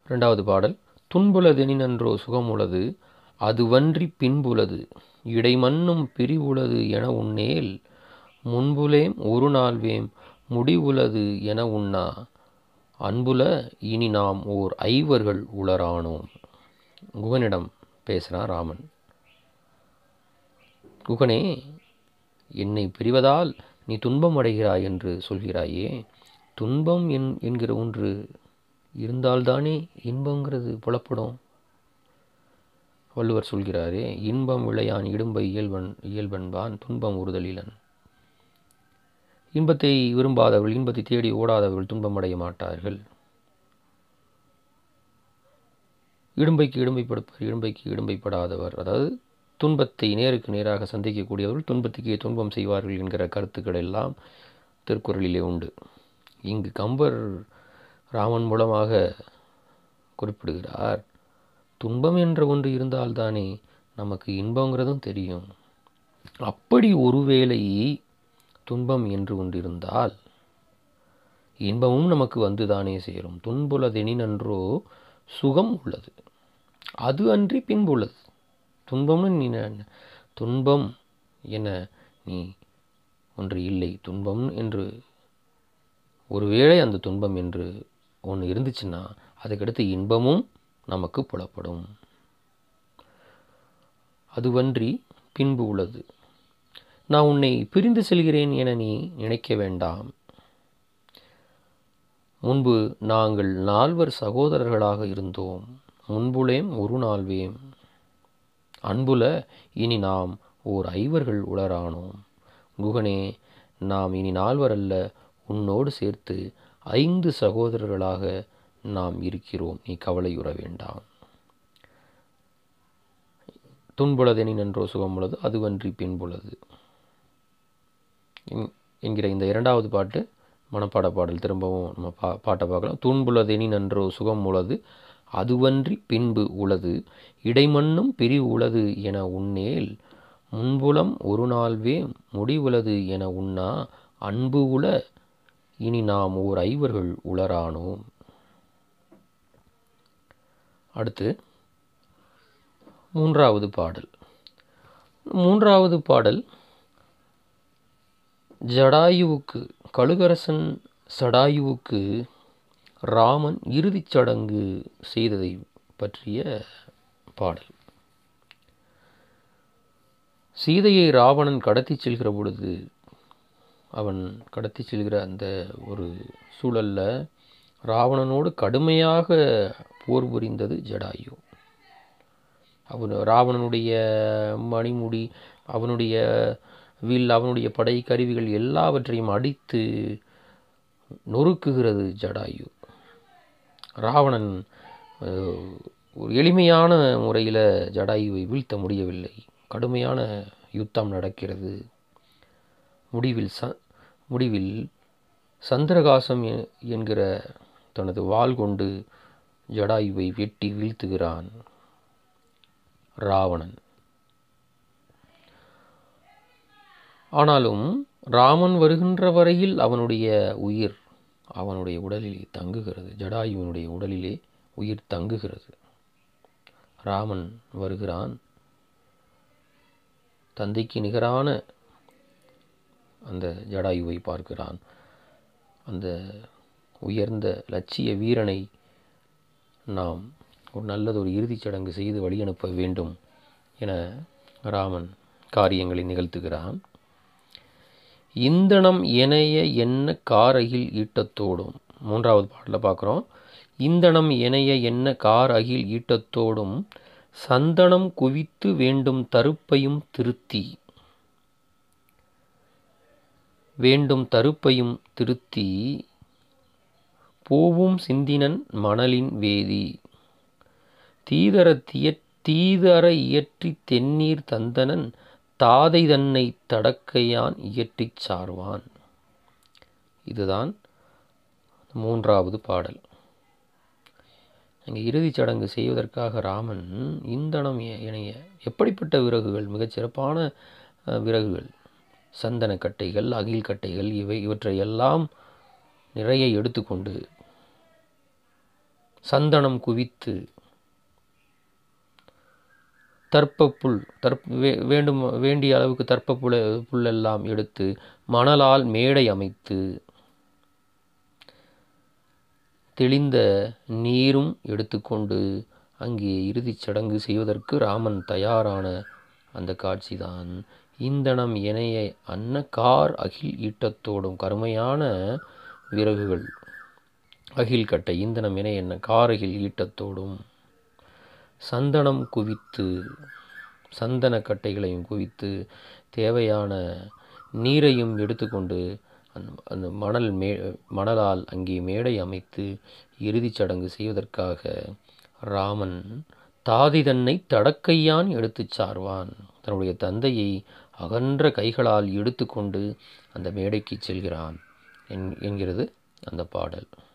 இரண்டாவது பாடல் துன்புலதெனினன்றோ சுகமுளது அதுவன்றி பின்புலது இடைமன்னும் பிரிவுளது என உன்னேல் முன்புலேம் ஒரு நாள்வேம் முடிவுளது என உண்ணா அன்புல இனி நாம் ஓர் ஐவர்கள் உளரானோம் குகனிடம் பேசுகிறான் ராமன் குகனே என்னை பிரிவதால் நீ துன்பம் அடைகிறாய் என்று சொல்கிறாயே துன்பம் என் என்கிற ஒன்று இருந்தால்தானே இன்பங்கிறது புலப்படும் வள்ளுவர் சொல்கிறாரே இன்பம் விளையான் இடும்பை இயல்பன் இயல்பன்பான் துன்பம் உறுதலிலன் இன்பத்தை விரும்பாதவர்கள் இன்பத்தை தேடி ஓடாதவர்கள் துன்பம் அடைய மாட்டார்கள் இடும்பைக்கு இடும்பைப்படுப்பவர் இடும்பைக்கு இடும்பைப்படாதவர் அதாவது துன்பத்தை நேருக்கு நேராக சந்திக்கக்கூடியவர்கள் துன்பத்துக்கே துன்பம் செய்வார்கள் என்கிற கருத்துக்கள் எல்லாம் திருக்குறளிலே உண்டு இங்கு கம்பர் ராமன் மூலமாக குறிப்பிடுகிறார் துன்பம் என்ற ஒன்று இருந்தால்தானே நமக்கு இன்பங்கிறதும் தெரியும் அப்படி ஒருவேளை துன்பம் என்று ஒன்று இருந்தால் இன்பமும் நமக்கு வந்துதானே சேரும் துன்புலதெனினன்றோ சுகம் உள்ளது அது அன்றி பின்புள்ளது துன்பம்னு நீ ந- துன்பம் என நீ ஒன்று இல்லை துன்பம் என்று ஒருவேளை அந்த துன்பம் என்று ஒன்று இருந்துச்சுன்னா அதுக்கடுத்து இன்பமும் நமக்கு புலப்படும் அதுவன்றி பின்பு உள்ளது நான் உன்னை பிரிந்து செல்கிறேன் என நீ நினைக்க வேண்டாம் முன்பு நாங்கள் நால்வர் சகோதரர்களாக இருந்தோம் முன்புலேம் ஒரு நாள்வேம் அன்புல இனி நாம் ஓர் ஐவர்கள் உளரானோம் குகனே நாம் இனி நால்வர் அல்ல உன்னோடு சேர்த்து ஐந்து சகோதரர்களாக நாம் இருக்கிறோம் நீ கவலையுற வேண்டாம் துன்புலதெனின் என்றோ சுகமுள்ளது அதுவன்றி பின்புள்ளது என்- என்கிற இந்த இரண்டாவது பாட்டு மனப்பாட பாடல் திரும்பவும் நம்ம பா பாட்டை பார்க்கலாம் துன்புலதெனின் என்றோ சுகம் உளது அதுவன்றி பின்பு உளது இடைமன்னும் பிரிவு உளது என உன்னேல் முன்புலம் ஒரு நாள்வே முடிவுளது என உண்ணா அன்பு உள இனி நாம் ஓர் ஐவர்கள் உளரானோம் அடுத்து மூன்றாவது பாடல் மூன்றாவது பாடல் ஜடாயுவுக்கு கழுகரசன் சடாயுவுக்கு ராமன் இறுதிச் சடங்கு செய்ததை பற்றிய பாடல் சீதையை ராவணன் கடத்திச் செல்கிற பொழுது அவன் கடத்திச் செல்கிற அந்த ஒரு சூழல்ல ராவணனோடு கடுமையாக போர் புரிந்தது ஜடாயு அவன் ராவணனுடைய மணிமுடி அவனுடைய வில் அவனுடைய படை கருவிகள் எல்லாவற்றையும் அடித்து நொறுக்குகிறது ஜடாயு ராவணன் அஹ், ஒரு எளிமையான முறையில் ஜடாயுவை வீழ்த்த முடியவில்லை கடுமையான யுத்தம் நடக்கிறது முடிவில் ச முடிவில் சந்திரகாசம் எ- என்கிற தனது வாள் கொண்டு ஜடாயுவை வெட்டி வீழ்த்துகிறான் ராவணன் ஆனாலும் ராமன் வருகின்ற வரையில் அவனுடைய உயிர் அவனுடைய உடலிலே தங்குகிறது ஜடாயுவினுடைய உடலிலே உயிர் தங்குகிறது ராமன் வருகிறான் தந்தைக்கு நிகரான அந்த ஜடாயுவை பார்க்கிறான் அந்த உயர்ந்த லட்சிய வீரனை நாம் ஒரு நல்லதொரு இறுதிச் சடங்கு செய்து வழியனுப்ப வேண்டும் என ராமன் காரியங்களை நிகழ்த்துகிறான் இந்தனம் எனைய என்ன காரகில் ஈட்டத்தோடும் மூன்றாவது பாடலில் பார்க்குறோம் இந்தனம் எனைய என்ன கார் அகில் ஈட்டத்தோடும் சந்தனம் குவித்து வேண்டும் தருப்பையும் திருத்தி வேண்டும் தருப்பையும் திருத்தி பூவும் சிந்தினன் மணலின் வேதி தீதர திய தீதர இயற்றி தென்னீர் தந்தனன் தாதை தன்னை தடக்கையான் இயற்றிச் சார்வான் இதுதான் மூன்றாவது பாடல் அங்கே இறுதிச் சடங்கு செய்வதற்காக ராமன் இந்தனம் எ- இணைய எப்படிப்பட்ட விறகுகள் மிகச் சிறப்பான அஹ், விறகுகள் சந்தன கட்டைகள் அகில் கட்டைகள் இவை இவற்றை எல்லாம் நிறைய எடுத்துக்கொண்டு சந்தனம் குவித்து தர்ப்ப புல் தர்ப் வே வேண்டும் வேண்டிய அளவுக்கு தர்ப்ப புல புல்லெல்லாம் எடுத்து மணலால் மேடை அமைத்து தெளிந்த நீரும் எடுத்துக்கொண்டு அங்கே இறுதிச் சடங்கு செய்வதற்கு ராமன் தயாரான அந்த காட்சிதான் இந்தனம் இணைய அன்ன கார் அகில் ஈட்டத்தோடும் கருமையான விறகுகள் அகில் கட்டை இந்தனம் இணை என்ன காரகில் ஈட்டத்தோடும் சந்தனம் குவித்து சந்தன கட்டைகளையும் குவித்து தேவையான நீரையும் எடுத்துக்கொண்டு அந்த அந்த மணல் மே மணலால் அங்கே மேடை அமைத்து இறுதிச் சடங்கு செய்வதற்காக ராமன் தாதி தன்னை தடக்கையான் எடுத்துச் சார்வான் தன்னுடைய தந்தையை அகன்ற கைகளால் எடுத்துக்கொண்டு அந்த மேடைக்கு செல்கிறான் என்கிறது அந்த பாடல்